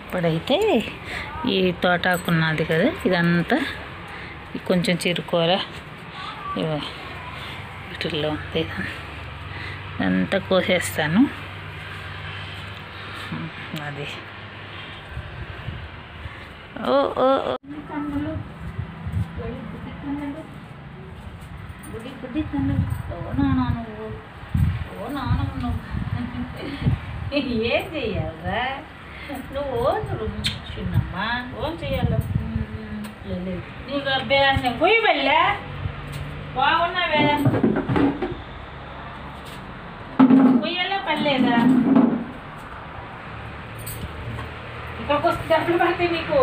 ఇప్పుడైతే ఈ తోటాకు ఉన్నది కదా ఇదంతా ఈ కొంచెం చిరుకూర ఇవ- వీటిల్లో ఉంది ఇదంతా కోసేస్తాను అది ఓ ఓ ఓ కన్నులు బుడి బుడి కన్నులు బుడి బుడి కన్నులు ఓ నాన్న నువ్వు ఓ నాన్న నువ్వు ఏం చెయ్యాలరా నువ్వు ఓతురు చిన్నమ్మా ఓం చెయ్యాల నీకు అభ్యాసం పోయి వెళ్ళా బాగున్నావే పొయ్యలే పర్లేదా ఇక్కడికి వస్తే డబ్బులు పడతాయి నీకు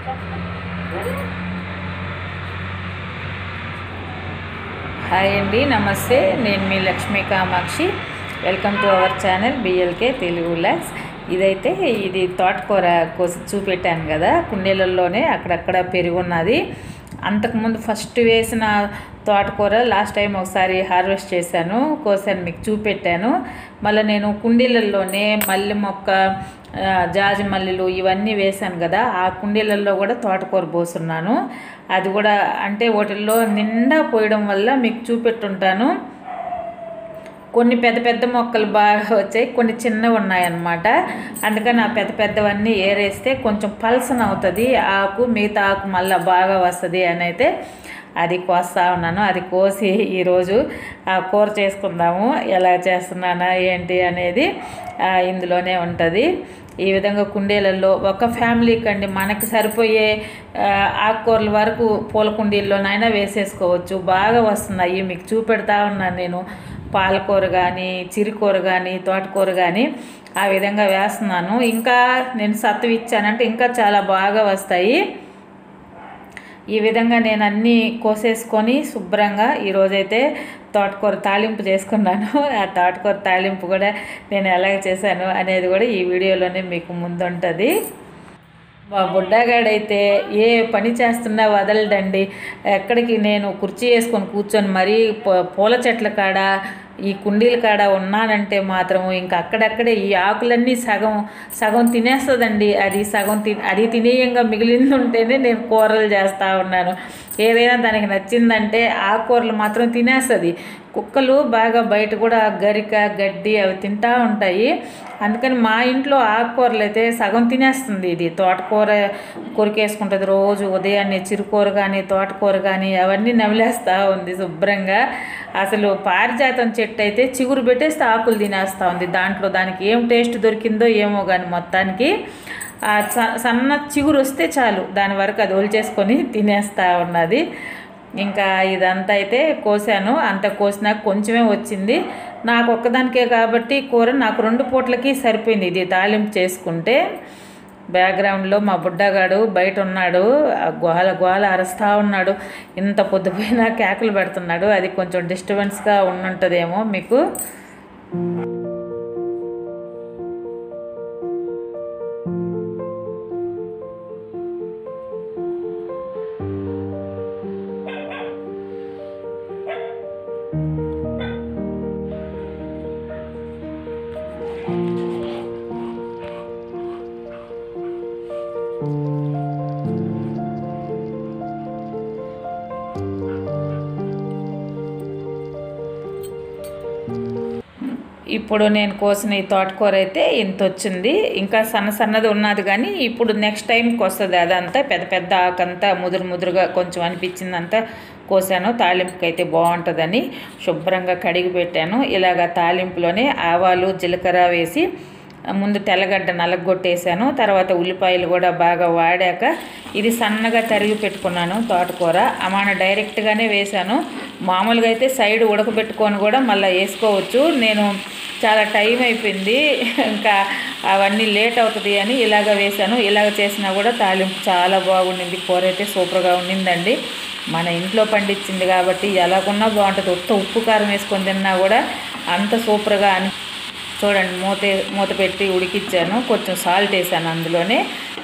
హాయ్ అండి నమస్తే నేను మీ Lakshmi Kamakshi welcome to our channel BLK Telugu లాక్స్ ఇదైతే ఇది తోటకూర కోసి చూపెట్టాను కదా కుండీలలోనే అక్కడక్కడ పెరుగున్నది అంతకుముందు ఫస్ట్ వేసిన తోటకూర లాస్ట్ టైం ఒకసారి హార్వెస్ట్ చేశాను కోసాను మీకు చూపెట్టాను మళ్ళీ నేను కుండీలలోనే మల్లె మొక్క ఆ, జాజి మల్లెలు ఇవన్నీ వేశాను కదా ఆ కుండీలలో కూడా తోటకూర పోసున్నాను అది కూడా అంటే వాటిల్లో నిండా పోయడం వల్ల మీకు చూపెట్టుంటాను కొన్ని పెద్ద పెద్ద మొక్కలు బాగా వచ్చాయి కొన్ని చిన్నవి ఉన్నాయన్నమాట అందుకని ఆ పెద్ద పెద్దవన్నీ ఏరేస్తే కొంచెం పల్సన అవుతుంది ఆకు మిగతా ఆకు మళ్ళీ బాగా వస్తుంది అని అయితే అది కోస్తా ఉన్నాను అది కోసి ఈరోజు ఆ కూర చేసుకుందాము ఎలా చేస్తున్నానా ఏంటి అనేది ఆ, ఇందులోనే ఉంటుంది ఈ విధంగా కుండీలలో ఒక ఫ్యామిలీకి అండి మనకి సరిపోయే ఆ, ఆకుకూరల వరకు పూల కుండీల్లోనైనా వేసేసుకోవచ్చు బాగా వస్తున్నాయి మీకు చూపెడతా ఉన్నాను నేను పాలకూర కానీ చిరుకూర కానీ తోటకూర కానీ ఆ విధంగా వేస్తున్నాను ఇంకా నేను సత్తు ఇచ్చానంటే ఇంకా చాలా బాగా వస్తాయి ఈ విధంగా నేను అన్నీ కోసేసుకొని శుభ్రంగా ఈరోజైతే తోటకూర తాలింపు చేసుకున్నాను ఆ తోటకూర తాలింపు కూడా నేను ఎలాగ చేశాను అనేది కూడా ఈ వీడియోలోనే మీకు ముందుంటుంది మా బుడ్డగాడైతే ఏ పని చేస్తున్నా వదలడండి ఎక్కడికి నేను కుర్చీ వేసుకొని కూర్చొని మరీ పూ- పూల చెట్ల కాడ ఈ కుండీల కాడ ఉన్నానంటే మాత్రం ఇంకా అక్కడక్కడే ఈ ఆకులన్నీ సగం సగం తినేస్తుందండి అది సగం తి అది తినేయంగా మిగిలింది ఉంటేనే నేను కూరలు చేస్తూ ఉన్నాను ఏదైనా దానికి నచ్చిందంటే ఆకుకూరలు మాత్రం తినేస్తుంది కుక్కలు బాగా బయట కూడా గరిక గడ్డి అవి తింటూ ఉంటాయి అందుకని మా ఇంట్లో ఆకుకూరలు అయితే సగం తినేస్తుంది ఇది తోటకూర కొరికేసుకుంటుంది రోజు ఉదయాన్నే చిరుకూర కానీ తోటకూర కానీ అవన్నీ నమిలేస్తూ ఉంది శుభ్రంగా అసలు పారిజాతం చెట్టు అయితే చిగురు పెట్టేస్తే ఆకులు తినేస్తూ ఉంది దాంట్లో దానికి ఏం టేస్ట్ దొరికిందో ఏమో కానీ మొత్తానికి ఆ స- సన్న చిగురు వస్తే చాలు దాని వరకు అది ఒలిచేసుకొని తినేస్తూ ఉన్నది ఇంకా ఇదంతా అయితే కోసాను అంత కోసినాక కొంచెమే వచ్చింది నాకు ఒక్కదానికే కాబట్టి కూర నాకు రెండు పూట్లకి సరిపోయింది ఇది తాలింపు చేసుకుంటే బ్యాక్గ్రౌండ్లో మా బుడ్డగాడు బయట ఉన్నాడు ఆ గోల గోల అరుస్తూ ఉన్నాడు ఇంత పొద్దుపోయినా కేకలు పెడుతున్నాడు అది కొంచెం డిస్టర్బెన్స్గా ఉండుంటుందేమో మీకు ఇప్పుడు నేను కోసిన ఈ తోటకూర అయితే ఇంత వచ్చింది ఇంకా సన్న సన్నది ఉన్నది కానీ ఇప్పుడు నెక్స్ట్ టైంకి వస్తుంది అదంతా పెద్ద పెద్ద ఆకంతా ముదురు ముదురుగా కొంచెం అనిపించిందంతా కోసాను తాలింపుకి అయితే బాగుంటుందని శుభ్రంగా కడిగి పెట్టాను ఇలాగ తాలింపులోనే ఆవాలు జీలకర్ర వేసి ముందు తెల్లగడ్డ నలగొట్టేసాను తర్వాత ఉల్లిపాయలు కూడా బాగా వాడాక ఇది సన్నగా తరిగి పెట్టుకున్నాను తోటకూర అమాన డైరెక్ట్గానే వేశాను మామూలుగా అయితే సైడ్ ఉడకబెట్టుకొని కూడా మళ్ళీ వేసుకోవచ్చు నేను చాలా టైం అయిపోయింది ఇంకా అవన్నీ లేట్ అవుతుంది అని ఇలాగ వేశాను ఇలాగ చేసినా కూడా తాలింపు చాలా బాగుండింది కూర అయితే సూపర్గా ఉండిందండి మన ఇంట్లో పండించింది కాబట్టి ఎలాగున్నా బాగుంటుంది ఉత్త ఉప్పు కారం వేసుకొని తిన్నా కూడా అంత సూపర్గా అని చూడండి మూత మూత పెట్టి ఉడికిచ్చాను కొంచెం సాల్ట్ వేసాను అందులోనే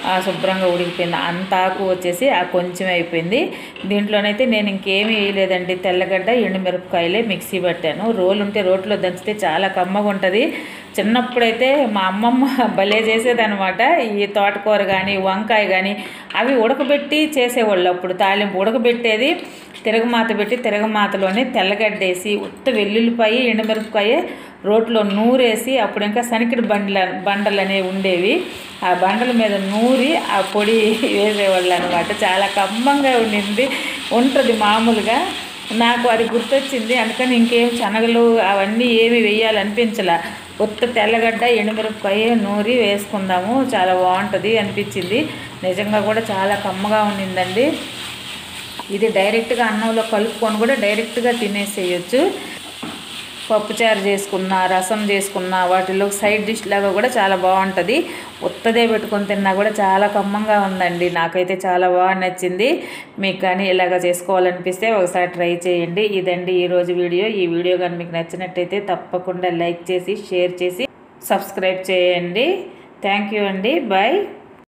ఆ, శుభ్రంగా ఉడికిపోయింది అంత ఆకు వచ్చేసి ఆ కొంచెం అయిపోయింది దీంట్లోనైతే నేను ఇంకేమీ వేయలేదండి తెల్లగడ్డ ఎండుమిరపకాయలే మిక్సీ పట్టాను రోలు ఉంటే రోట్లో దంచితే చాలా కమ్మగా ఉంటుంది చిన్నప్పుడైతే మా అమ్మమ్మ భలే చేసేదనమాట ఈ తోటకూర కానీ వంకాయ కానీ అవి ఉడకబెట్టి చేసేవాళ్ళు అప్పుడు తాలింపు ఉడకబెట్టేది తిరగమాత పెట్టి తిరగమాతలోనే తెల్లగడ్డేసి ఉత్త వెల్లుల్లిపాయ ఎండుమిరపకాయ రోట్లో నూరేసి అప్పుడు ఇంకా సనికిడి బండ్ల బండలు అనేవి ఉండేవి ఆ బండల మీద నూరి ఆ పొడి వేసేవాళ్ళు అనమాట చాలా కమ్మంగా ఉండింది ఉంటుంది మామూలుగా నాకు అది గుర్తొచ్చింది అందుకని ఇంకేం శనగలు అవన్నీ ఏమి వేయాలనిపించలే ఉత్త తెల్లగడ్డ ఎండుమిరపకాయ నూరి వేసుకుందాము చాలా బాగుంటుంది అనిపించింది నిజంగా కూడా చాలా కమ్మగా ఉండిందండి ఇది డైరెక్ట్గా అన్నంలో కలుపుకొని కూడా డైరెక్ట్గా తినేసేయచ్చు పప్పుచారు చేసుకున్న రసం చేసుకున్న వాటిలో సైడ్ డిష్ లాగా కూడా చాలా బాగుంటుంది ఉత్తదే పెట్టుకొని తిన్నా కూడా చాలా కమ్మంగా ఉందండి నాకైతే చాలా బాగా నచ్చింది మీకు కానీ ఇలాగ చేసుకోవాలనిపిస్తే ఒకసారి ట్రై చేయండి ఇదండి ఈరోజు వీడియో ఈ వీడియో కానీ మీకు నచ్చినట్టయితే తప్పకుండా లైక్ చేసి షేర్ చేసి సబ్స్క్రైబ్ చేయండి థ్యాంక్ యూ అండి బాయ్